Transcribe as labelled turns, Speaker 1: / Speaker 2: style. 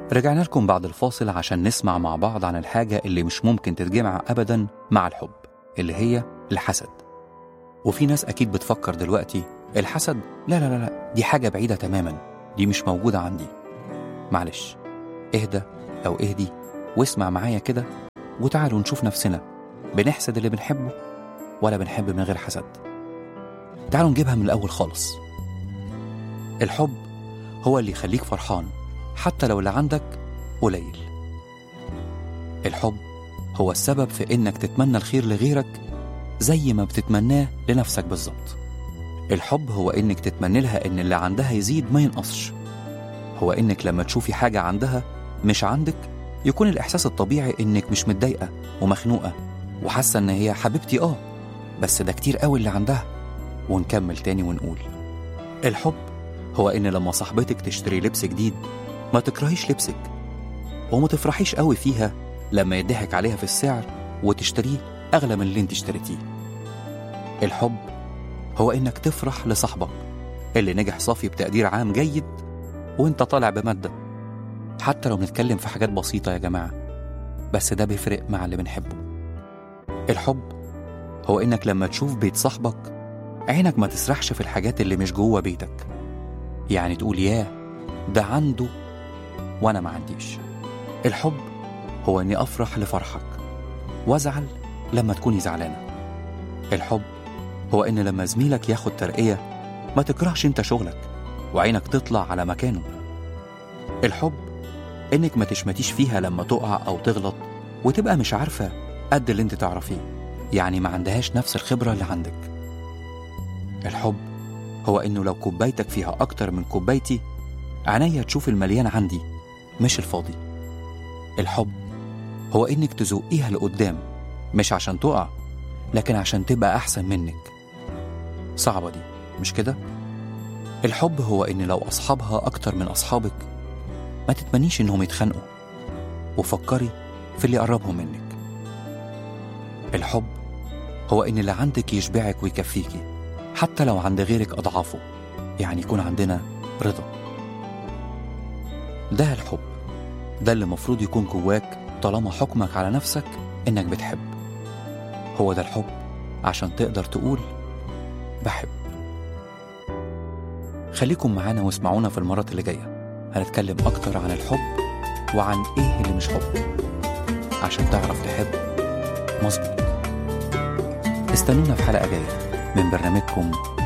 Speaker 1: رجعنا لكم بعد الفاصل عشان نسمع مع بعض عن الحاجة اللي مش ممكن تتجمع أبدا مع الحب اللي هي الحسد وفي ناس أكيد بتفكر دلوقتي الحسد لا لا لا لا دي حاجة بعيدة تماما دي مش موجودة عندي معلش اهدى أو اهدي واسمع معايا كده وتعالوا نشوف نفسنا بنحسد اللي بنحبه ولا بنحب من غير حسد تعالوا نجيبها من الأول خالص الحب هو اللي يخليك فرحان حتى لو اللي عندك قليل الحب هو السبب في إنك تتمنى الخير لغيرك زي ما بتتمناه لنفسك بالظبط الحب هو إنك تتمنى لها إن اللي عندها يزيد ما ينقصش هو إنك لما تشوفي حاجة عندها مش عندك يكون الإحساس الطبيعي إنك مش متضايقة ومخنوقة وحاسة إن هي حبيبتي آه بس ده كتير قوي اللي عندها ونكمل تاني ونقول الحب هو إن لما صاحبتك تشتري لبس جديد ما تكرهيش لبسك وما تفرحيش قوي فيها لما يضحك عليها في السعر وتشتريه أغلى من اللي انت اشتريتيه الحب هو إنك تفرح لصاحبك اللي نجح صافي بتقدير عام جيد وانت طالع بمادة حتى لو بنتكلم في حاجات بسيطة يا جماعة بس ده بيفرق مع اللي بنحبه الحب هو إنك لما تشوف بيت صاحبك عينك ما تسرحش في الحاجات اللي مش جوه بيتك يعني تقول ياه ده عنده وأنا ما عنديش الحب هو إني أفرح لفرحك وأزعل لما تكوني زعلانة الحب هو إن لما زميلك ياخد ترقية ما تكرهش أنت شغلك وعينك تطلع على مكانه الحب إنك ما تشمتيش فيها لما تقع أو تغلط وتبقى مش عارفة قد اللي أنت تعرفيه يعني ما عندهاش نفس الخبرة اللي عندك الحب هو إنه لو كوبايتك فيها أكتر من كوبايتي عينيا تشوف المليان عندي مش الفاضي الحب هو إنك تزقيها لقدام مش عشان تقع لكن عشان تبقى أحسن منك صعبة دي مش كده؟ الحب هو إن لو أصحابها أكتر من أصحابك ما تتمنيش إنهم يتخانقوا وفكري في اللي قربهم منك الحب هو إن اللي عندك يشبعك ويكفيكي حتى لو عند غيرك أضعافه يعني يكون عندنا رضا ده الحب ده اللي المفروض يكون جواك طالما حكمك على نفسك إنك بتحب هو ده الحب عشان تقدر تقول بحب خليكم معانا واسمعونا في المرات اللي جاية هنتكلم أكتر عن الحب وعن إيه اللي مش حب عشان تعرف تحب مظبوط استنونا في حلقة جاية من برنامجكم